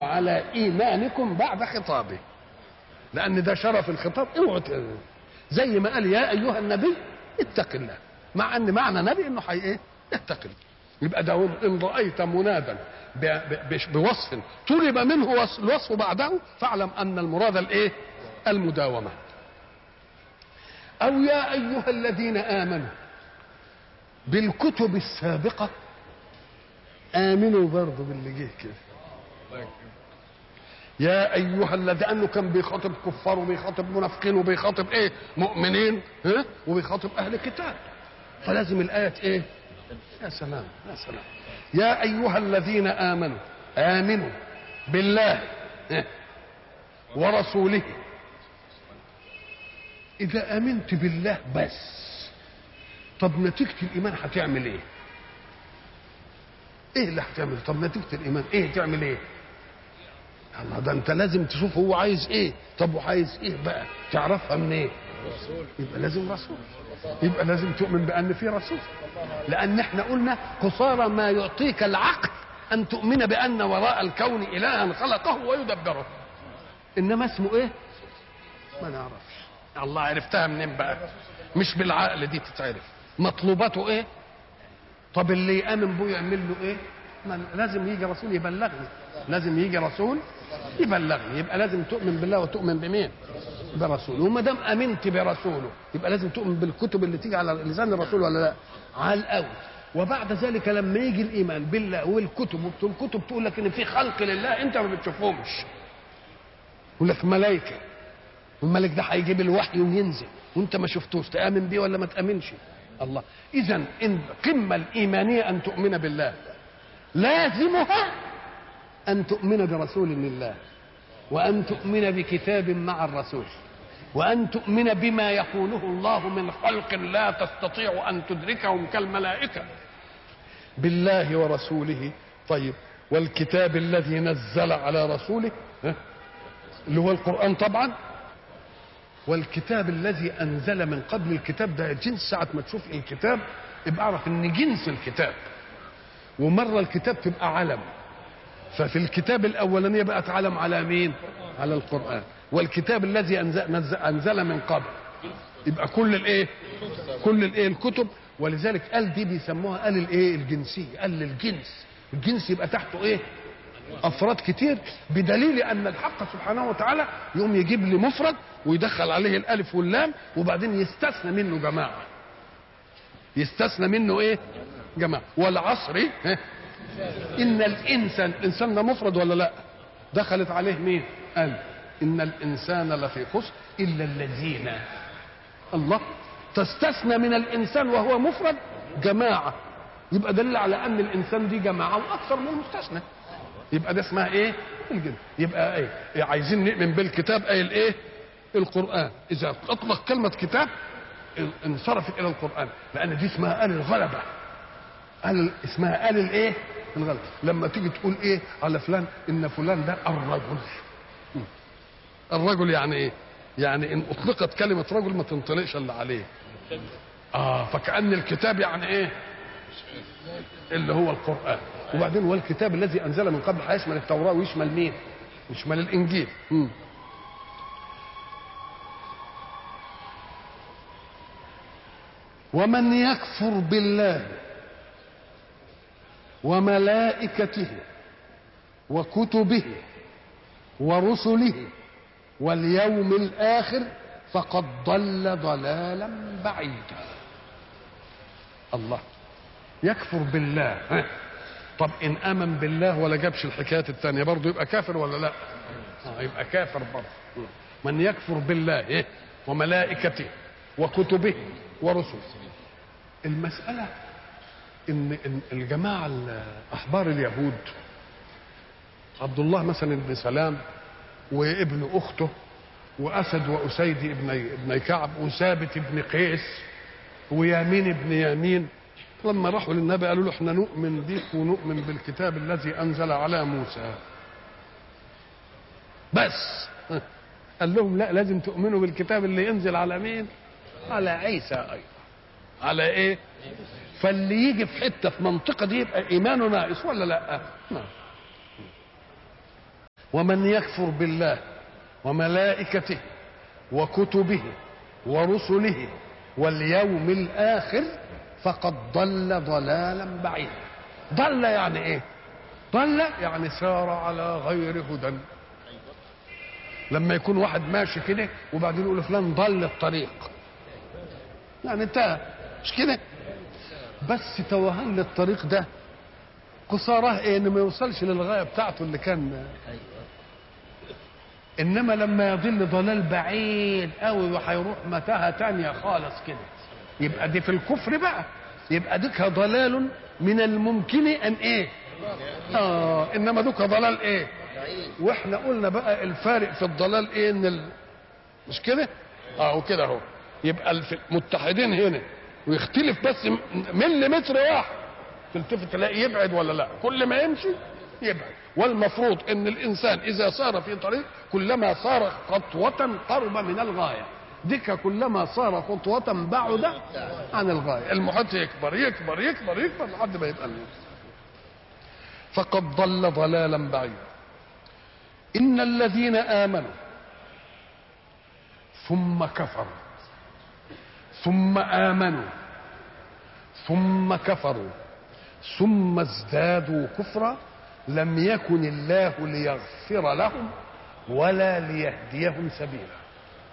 على ايمانكم بعد خطابه لان ده شرف الخطاب اوعوا ت- زي ما قال يا ايها النبي اتق الله مع ان معنى نبي انه حي ايه اتق الله يبقى ده ان رايت منادا ب- ب- بش- بوصف طلب منه وص- الوصف بعده فاعلم ان المراد الايه المداومه او يا ايها الذين امنوا بالكتب السابقه امنوا برضه باللي جه كده يا ايها الذين انه كان بيخاطب كفار وبيخاطب منافقين وبيخاطب ايه مؤمنين ها وبيخاطب اهل الكتاب فلازم الايه ايه يا سلام يا سلام يا ايها الذين امنوا امنوا بالله ها، ورسوله اذا امنت بالله بس طب نتيجه الايمان هتعمل ايه ايه اللي هتعمل طب نتيجه الايمان ايه تعمل ايه الله ده انت لازم تشوف هو عايز ايه طب وعايز ايه بقى تعرفها من ايه يبقى لازم رسول يبقى لازم تؤمن بان في رسول لان احنا قلنا قصارى ما يعطيك العقل ان تؤمن بان وراء الكون الها خلقه ويدبره انما اسمه ايه ما نعرفش الله عرفتها منين بقى مش بالعقل دي تتعرف مطلوباته ايه طب اللي يامن بيه يعمل له ايه ما لازم يجي رسول يبلغني لازم يجي رسول يبلغني يبقى لازم تؤمن بالله وتؤمن بمين برسوله وما دام امنت برسوله يبقى لازم تؤمن بالكتب اللي تيجي على لسان الرسول ولا لا على الاول وبعد ذلك لما يجي الايمان بالله والكتب والكتب تقول لك ان في خلق لله انت ما بتشوفهمش يقول لك ملائكه والملك ده هيجيب الوحي وينزل وانت ما شفتوش تامن بيه ولا ما تامنش الله اذا ان القمه الايمانيه ان تؤمن بالله لازمها ان تؤمن برسول من الله وان تؤمن بكتاب مع الرسول وان تؤمن بما يقوله الله من خلق لا تستطيع ان تدركهم كالملائكه بالله ورسوله طيب والكتاب الذي نزل على رسوله ها؟ اللي هو القران طبعا والكتاب الذي انزل من قبل الكتاب ده جنس ساعه ما تشوف الكتاب يبقى اعرف ان جنس الكتاب ومره الكتاب تبقى علم ففي الكتاب الاولانيه بقت علم على مين على القران والكتاب الذي انزل, نزل- انزل من قبل يبقى كل الايه كل الايه الكتب ولذلك قال دي بيسموها قال الايه الجنسيه قال الجنس الجنس يبقى تحته ايه افراد كتير بدليل ان الحق سبحانه وتعالى يقوم يجيب لي مفرد ويدخل عليه الالف واللام وبعدين يستثنى منه جماعه يستثنى منه ايه جماعه والعصر ها؟ ان الانسان الانسان ده مفرد ولا لا دخلت عليه مين قال ان الانسان لفي خسر الا الذين الله تستثنى من الانسان وهو مفرد جماعه يبقى دليل على ان الانسان دي جماعه واكثر من المستثنى يبقى ده اسمها ايه الجن يبقى ايه, إيه عايزين نؤمن بالكتاب اي الايه القران اذا اطلق كلمه كتاب انصرفت الى القران لان دي اسمها ال الغلبه قال اسمها قال الايه الغلبه لما تيجي تقول ايه على فلان ان فلان ده الرجل م. الرجل يعني ايه يعني ان اطلقت كلمه رجل ما تنطلقش الا عليه اه فكان الكتاب يعني ايه اللي هو القران وبعدين والكتاب الذي انزل من قبل هيشمل التوراه ويشمل مين يشمل الانجيل م. ومن يكفر بالله وملائكته وكتبه ورسله واليوم الاخر فقد ضل ضلالا بعيدا الله يكفر بالله ها. طب ان امن بالله ولا جابش الحكايات الثانيه برضه يبقى كافر ولا لا آه يبقى كافر برضه من يكفر بالله إيه؟ وملائكته وكتبه ورسله المساله ان إن الجماعه احبار اليهود عبد الله مثلا بن سلام وابن اخته واسد واسيد ابن ابن كعب وثابت ابن قيس ويامين ابن يامين لما راحوا للنبي قالوا له احنا نؤمن بك ونؤمن بالكتاب الذي انزل على موسى بس قال لهم لا لازم تؤمنوا بالكتاب اللي ينزل على مين على عيسى ايضا على ايه فاللي يجي في حته في منطقه دي يبقى ايمانه ناقص ولا لا نعم ومن يكفر بالله وملائكته وكتبه ورسله واليوم الآخر فقد ضل ضلالا بعيدا ضل يعني ايه ضل يعني سار على غير هدى لما يكون واحد ماشي كده وبعدين يقول فلان ضل الطريق يعني انتهى مش كده بس توهان للطريق ده قصاراه ايه انه ما يوصلش للغايه بتاعته اللي كان انما لما يضل ضلال بعيد قوي وهيروح متاهه تانية خالص كده يبقى دي في الكفر بقى يبقى ديك ضلال من الممكن ان ايه اه انما دوك ضلال ايه واحنا قلنا بقى الفارق في الضلال ايه ان ال... مش كده اه وكده اهو يبقى الف... متحدين هنا ويختلف بس مليمتر واحد تلتفت تلاقي يبعد ولا لا كل ما يمشي يبعد والمفروض ان الانسان اذا سار في طريق كلما صار خطوه قرب من الغايه ديك كلما صار خطوة بعد عن الغاية المحيط يكبر يكبر يكبر يكبر لحد ما يبقى الناس فقد ضل ضلالا بعيدا إن الذين آمنوا ثم كفروا ثم آمنوا ثم كفروا ثم ازدادوا كفرا لم يكن الله ليغفر لهم ولا ليهديهم سبيلا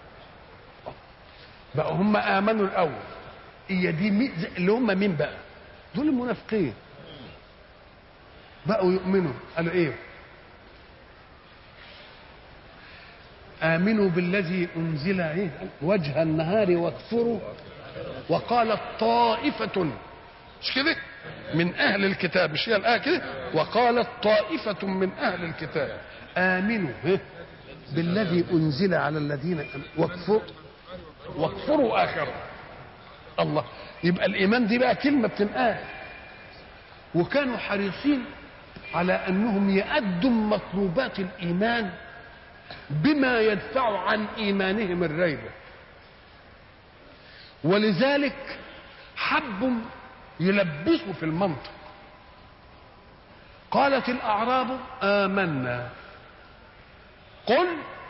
بقى هم امنوا الاول هي دي مي... اللي هم مين بقى دول المنافقين بقوا يؤمنوا قالوا ايه امنوا بالذي انزل ايه وجه النهار واكفروا وقالت طائفة مش كده من اهل الكتاب مش هي الايه كده وقالت طائفة من اهل الكتاب امنوا إيه؟ بالذي انزل على الذين واكفروا واكفروا اخره الله يبقى الايمان دي بقى كلمه بتنقال وكانوا حريصين على انهم يأدوا مطلوبات الايمان بما يدفع عن ايمانهم الريبه ولذلك حبوا يلبسوا في المنطق قالت الاعراب امنا قل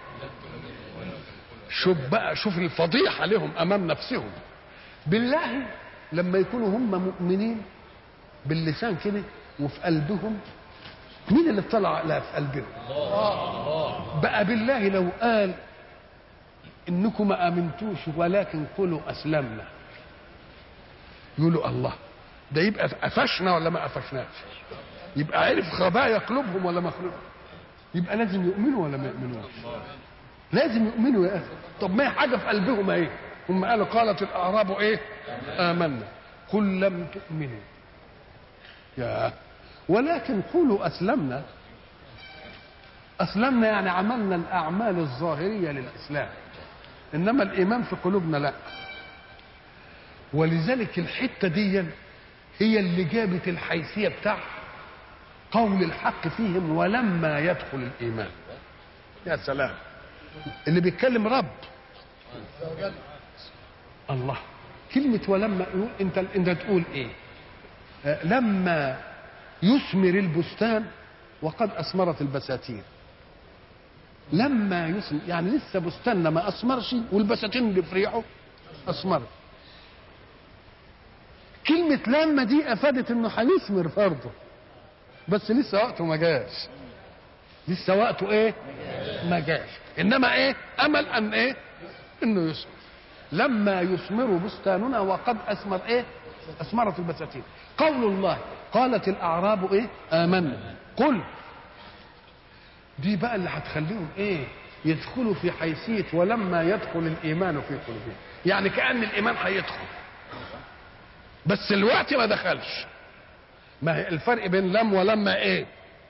شوف بقى شوف الفضيحة لهم أمام نفسهم بالله لما يكونوا هم مؤمنين باللسان كده وفي قلبهم مين اللي اطلع لا في قلبهم بقى بالله لو قال انكم ما امنتوش ولكن قولوا اسلمنا يقولوا الله ده يبقى قفشنا ولا ما قفشناش يبقى عرف خبايا قلوبهم ولا ما قلوبهم يبقى لازم يؤمنوا ولا ما يؤمنوش لازم يؤمنوا يا اخي طب ما هي حاجه في قلبهم ايه هم قالوا قالت الاعراب ايه امنا قل لم تؤمنوا يا ولكن قولوا اسلمنا اسلمنا يعني عملنا الاعمال الظاهريه للاسلام انما الايمان في قلوبنا لا ولذلك الحته دي هي اللي جابت الحيثيه بتاع قول الحق فيهم ولما يدخل الايمان يا سلام اللي بيتكلم رب الله كلمة ولما انت انت تقول ايه؟ آه لما يثمر البستان وقد اثمرت البساتين. لما يثمر يعني لسه بستاننا ما اثمرش والبساتين اللي في ريحه اثمرت. كلمة لما دي افادت انه هيثمر برضه. بس لسه وقته ما جاش. لسه وقته ايه؟ ما جاش. انما ايه امل ان ايه انه يثمر لما يثمر بستاننا وقد اثمر ايه اثمرت البساتين قول الله قالت الاعراب ايه امنا قل دي بقى اللي هتخليهم ايه يدخلوا في حيثيه ولما يدخل الايمان في قلوبهم يعني كان الايمان هيدخل بس الوقت ما دخلش ما هي الفرق بين لم ولما ايه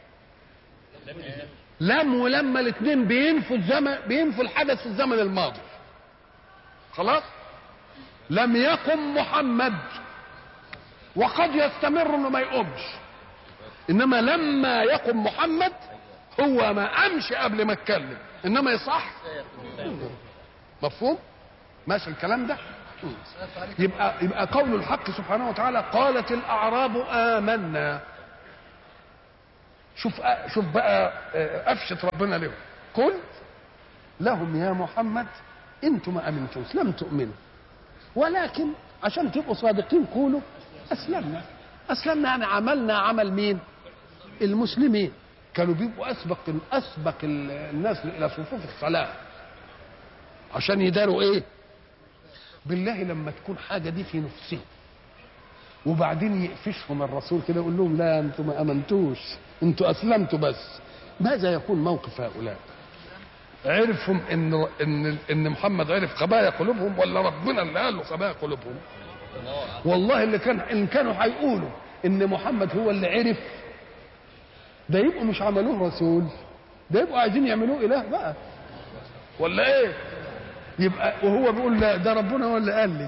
لم ولما الاثنين بينفوا الزمن بينفوا الحدث في الزمن الماضي خلاص لم يقم محمد وقد يستمر انه ما يقومش انما لما يقم محمد هو ما قامش قبل ما اتكلم انما يصح مفهوم ماشي الكلام ده يبقى يبقى قول الحق سبحانه وتعالى قالت الاعراب امنا شوف شوف بقى افشة ربنا لهم قل لهم يا محمد انتم ما امنتوش لم تؤمنوا ولكن عشان تبقوا صادقين قولوا اسلمنا اسلمنا يعني عملنا عمل مين المسلمين كانوا بيبقوا اسبق اسبق الناس الى صفوف الصلاه عشان يداروا ايه بالله لما تكون حاجه دي في نفسهم وبعدين يقفشهم الرسول كده يقول لهم لا انتم ما امنتوش انتوا اسلمتوا بس ماذا يكون موقف هؤلاء عرفهم ان ان ان محمد عرف خبايا قلوبهم ولا ربنا اللي قال له خبايا قلوبهم والله اللي كان ان كانوا هيقولوا ان محمد هو اللي عرف ده يبقوا مش عملوه رسول ده يبقوا عايزين يعملوه اله بقى ولا ايه يبقى وهو بيقول لا ده ربنا هو اللي قال لي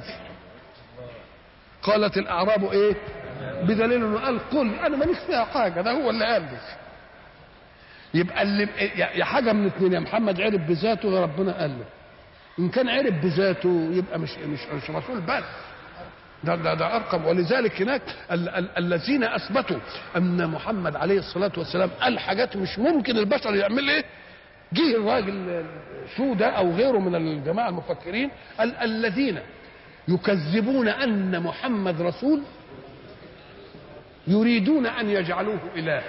قالت الاعراب ايه بدليل انه قال قل انا ماليش فيها حاجه ده هو اللي قال لي يبقى اللي يا حاجه من اثنين يا محمد عرف بذاته يا ربنا قال له ان كان عرف بذاته يبقى مش مش, مش رسول بس ده ده ده ارقم ولذلك هناك ال ال الذين اثبتوا ان محمد عليه الصلاه والسلام قال حاجات مش ممكن البشر يعمل ايه جه الراجل شو ده او غيره من الجماعه المفكرين ال الذين يكذبون ان محمد رسول يريدون ان يجعلوه اله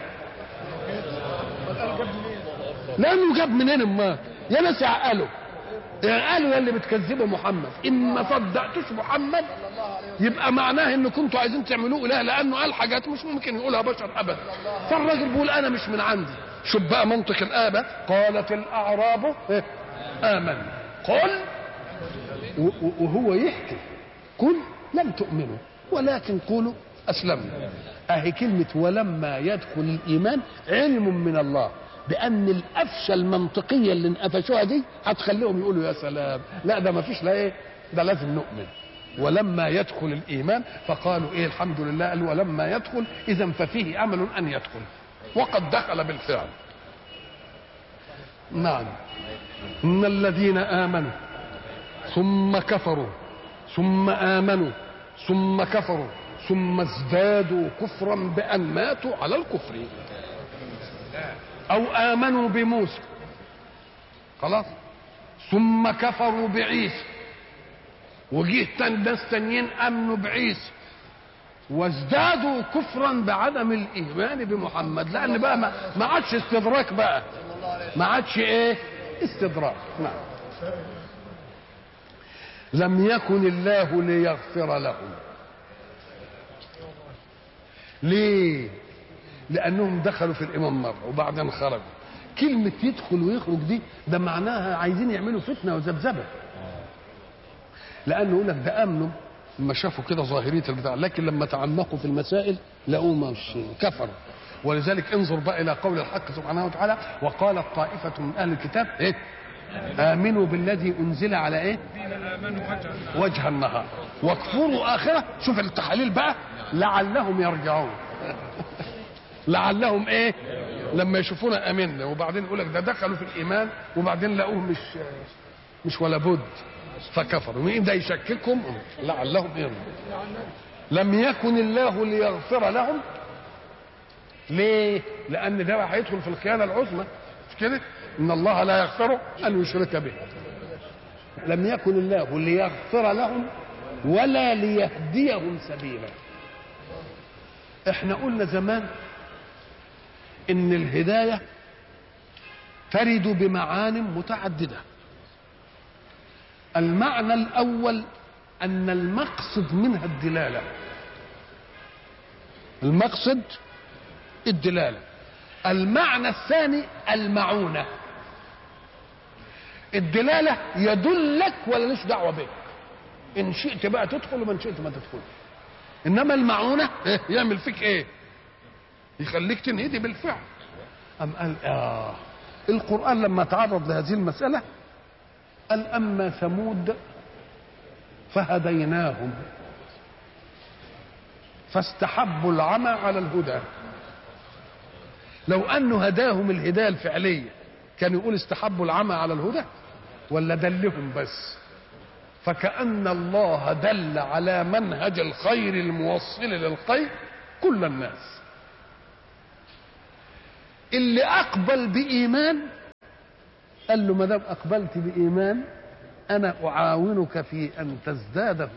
لانه جاب منين امال يا ناس عقلوا قالوا يا اللي بتكذبوا محمد ان ما صدقتوش محمد يبقى معناه ان كنتوا عايزين تعملوه اله لانه قال حاجات مش ممكن يقولها بشر ابدا فالراجل بيقول انا مش من عندي شوف بقى منطق الآبة قالت الأعراب آمن قل وهو يحكي قل لم تؤمنوا ولكن قولوا أسلمنا أهي كلمة ولما يدخل الإيمان علم من الله بأن القفشة المنطقية اللي انقفشوها دي هتخليهم يقولوا يا سلام لا ده ما فيش لا إيه ده لازم نؤمن ولما يدخل الإيمان فقالوا إيه الحمد لله قال ولما يدخل إذا ففيه أمل أن يدخل وقد دخل بالفعل نعم ان الذين امنوا ثم كفروا ثم امنوا ثم كفروا ثم ازدادوا كفرا بان ماتوا على الكفر او امنوا بموسى خلاص ثم كفروا بعيسى وجيه ناس تانيين امنوا بعيسى وازدادوا كفرا بعدم الايمان بمحمد لان بقى ما, ما عادش استدراك بقى ما عادش ايه استدراك نعم لم يكن الله ليغفر لهم ليه لانهم دخلوا في الامام مره وبعدين خرجوا كلمه يدخل ويخرج دي ده معناها عايزين يعملوا فتنه وذبذبه لانه يقول لك ده امنوا لما شافوا كده ظاهريه البتاع لكن لما تعمقوا في المسائل لقوا مش كفروا ولذلك انظر بقى الى قول الحق سبحانه وتعالى وقالت طائفه من اهل الكتاب ايه امنوا بالذي انزل على ايه وجه النهار واكفروا اخره شوف التحاليل بقى لعلهم يرجعون لعلهم ايه لما يشوفونا امنا وبعدين يقول لك ده دخلوا في الايمان وبعدين لقوه مش مش ولا بد فكفروا مين ده يشككهم لعلهم يرجعون لم يكن الله ليغفر لهم ليه لان ده هيدخل في الخيانه العظمى مش كده ان الله لا يغفر ان يشرك به لم يكن الله ليغفر لهم ولا ليهديهم سبيلا احنا قلنا زمان ان الهدايه ترد بمعان متعدده المعنى الاول ان المقصد منها الدلاله المقصد الدلاله المعنى الثاني المعونه الدلاله يدلك ولا ليش دعوه بك ان شئت بقى تدخل ومن شئت ما تدخل انما المعونه يعمل فيك ايه يخليك تنهدي بالفعل ام قال اه القران لما تعرض لهذه المساله قال اما ثمود فهديناهم فاستحبوا العمى على الهدى لو انه هداهم الهدايه الفعليه كان يقول استحبوا العمى على الهدى ولا دلهم بس فكأن الله دل على منهج الخير الموصل للخير كل الناس اللي اقبل بايمان قال له ما دام اقبلت بايمان انا اعاونك في ان تزداد هدى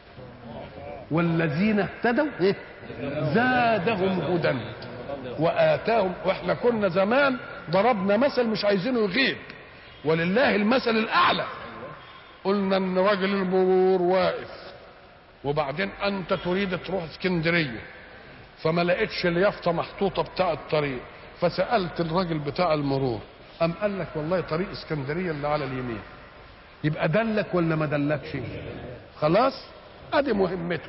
والذين اهتدوا إيه؟ زادهم هدى واتاهم واحنا كنا زمان ضربنا مثل مش عايزينه يغيب ولله المثل الاعلى قلنا ان راجل المرور واقف وبعدين انت تريد تروح اسكندريه فما لقيتش اليافطه محطوطه بتاع الطريق فسالت الراجل بتاع المرور قام قال لك والله طريق اسكندريه اللي على اليمين يبقى دلك ولا ما دلكش خلاص ادي مهمته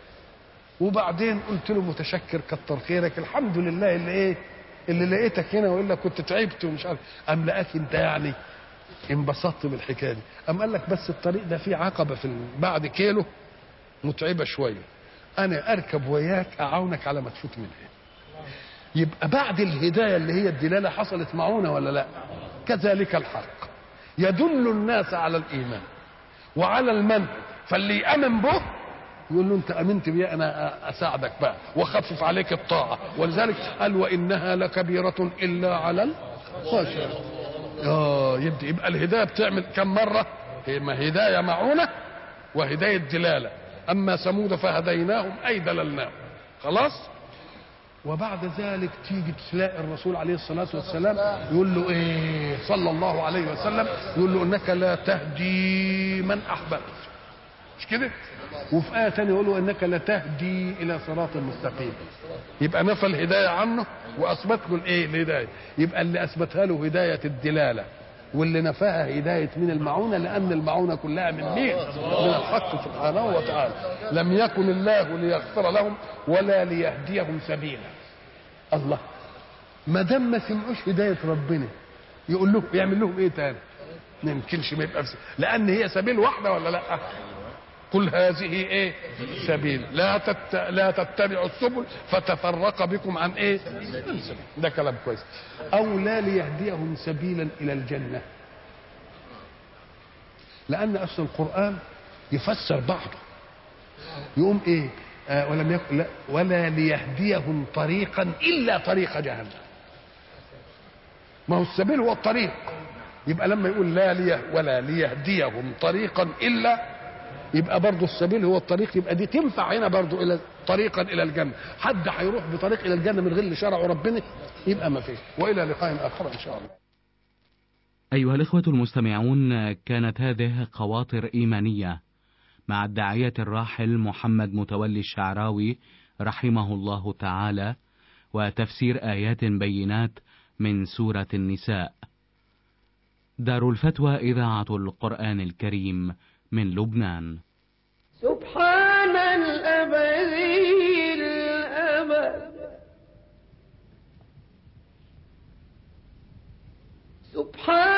وبعدين قلت له متشكر كتر خيرك الحمد لله اللي ايه اللي لقيتك هنا والا كنت تعبت ومش عارف قام لقاك انت يعني انبسطت بالحكايه دي قام قال لك بس الطريق ده فيه عقبه في بعد كيلو متعبه شويه انا اركب وياك اعاونك على ما تفوت منها يبقى بعد الهدايه اللي هي الدلاله حصلت معونه ولا لا كذلك الحق يدل الناس على الايمان وعلى المنهج فاللي يامن به يقول له انت امنت بي انا اساعدك بقى واخفف عليك الطاعه ولذلك قال وانها لكبيره الا على الخاشعين اه يبدا يبقى الهدايه بتعمل كم مره ما هدايه معونه وهدايه دلاله اما ثمود فهديناهم اي دللناهم خلاص وبعد ذلك تيجي تلاقي الرسول عليه الصلاه والسلام يقول له ايه صلى الله عليه وسلم يقول له انك لا تهدي من احببت مش كده وفي آية تانية يقول له إنك لتهدي إلى صراط مستقيم يبقى نفى الهداية عنه وأثبت له الإيه الهداية يبقى اللي أثبتها له هداية الدلالة واللي نفاها هداية من المعونة لأن المعونة كلها من مين؟ من الحق سبحانه وتعالى لم يكن الله ليغفر لهم ولا ليهديهم سبيلا الله ما دام ما سمعوش هداية ربنا يقول لهم يعمل لهم ايه تاني؟ ما يمكنش ما يبقى لأن هي سبيل واحدة ولا لأ؟ قل هذه ايه سبيل لا تت... لا تتبعوا السبل فتفرق بكم عن ايه ده كلام كويس او لا ليهديهم سبيلا الى الجنه لان اصل القران يفسر بعضه يقوم ايه آه ولم يكن لا ولا ليهديهم طريقا الا طريق جهنم ما هو السبيل هو الطريق يبقى لما يقول لا ليه ولا ليهديهم طريقا الا يبقى برضه السبيل هو الطريق يبقى دي تنفع هنا برضه الى طريقا الى الجنه حد هيروح بطريق الى الجنه من غير اللي شرعه ربنا يبقى ما فيش والى لقاء اخر ان شاء الله أيها الإخوة المستمعون كانت هذه خواطر إيمانية مع الداعية الراحل محمد متولي الشعراوي رحمه الله تعالى وتفسير آيات بينات من سورة النساء دار الفتوى إذاعة القرآن الكريم من لبنان سبحان الأبدي الأبد سبحان